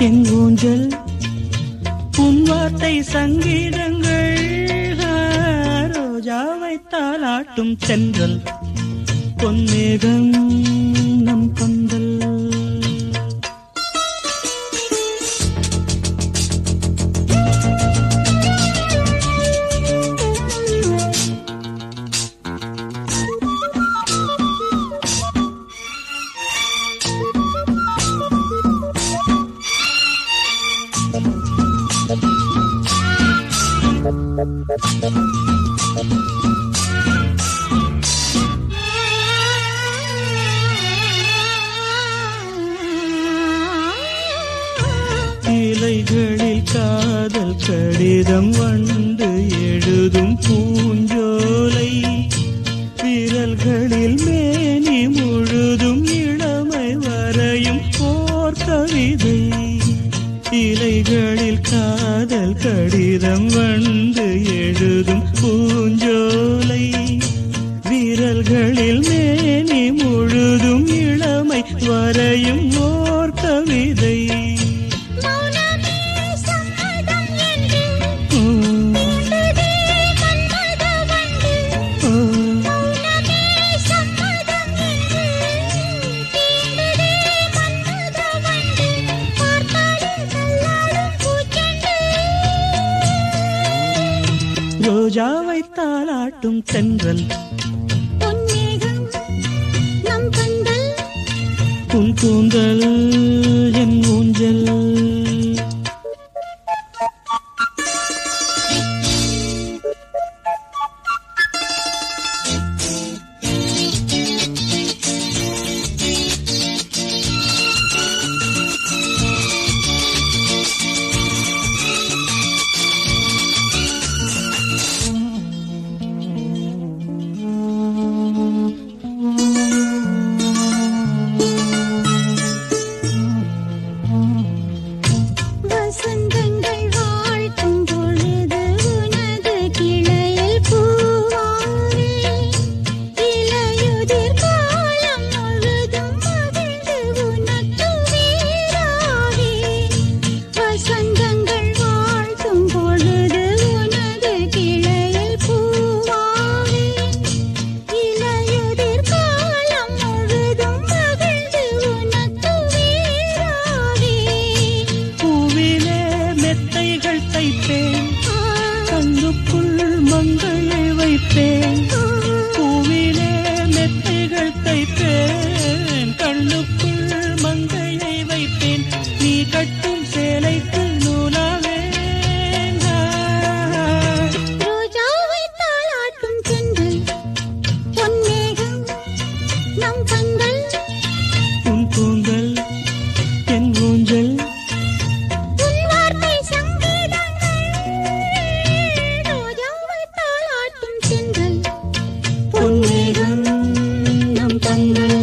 என் ஊஞ்சல் உன் வார்த்தை சங்கீதங்கள் ஆ, ரோஜாவை தாளாட்டும் சென்றல் பொன்மேகம் நம் பந்தல் இலைகளில் காதல் கடிதம் வந்து எழுதும் பூஞ்சோலை விரல்களில் மேனி முழுதும் இளமை வரையும் போர் கவிதை இலைகளில் காதல் கடிதம் வந்து எழுதும் பூஞ்சோலை விரல்களில் மேனி முழுதும் இளமை வரையும் ஓர் கவிதை மௌனமே சம்மதம் என்று உம், தீண்டதே மன்மத வண்டு உம். மௌனமே சம்மதம் என்று தீண்டதே மன்மத வண்டு பார்த்தாலே கல்லாடும் பூச்செண்டு ரோஜாவை தாளாட்டும் தென்றல் பொன்னேகம் நம் கண்கள் உன் கூந்தல் என் ஊஞ்சல் வசந்தங்கள் வாழ்த்தும் பொழுது உனது கிளையில் பூவாரே இலையுதிர் காலம் முழுதும் மகிழ்ந்து உனக்கு வீராவே வசந்தங்கள் வாழ்த்தும் பொழுது உனது கிளையில் பூவாரே இலையுதிர் காலம் முழுதும் மகிழ்ந்து உனக்கு வீராவே பூவிலே மெத்தைகள் தைப்பேன் கண்ணுக்குள் மங்கையை வைப்பேன் பூவிலே மெத்தைகள் தைப்பேன் கண்ணுக்குள் மங்கையை வைப்பேன் நீ கட்டும் சேலைக்கு நூலாவேன் ரோஜாவை தாளாட்டும் சென்றல் பொன்னேகம் நம் கண்கள் உன் கூந்தல் என் ஊஞ்சல் உன் வார்த்தை சங்கீதங்கள் ரோஜாவை தாளாட்டும் சென்றல் பொன்மேகம் நம் கண்கள்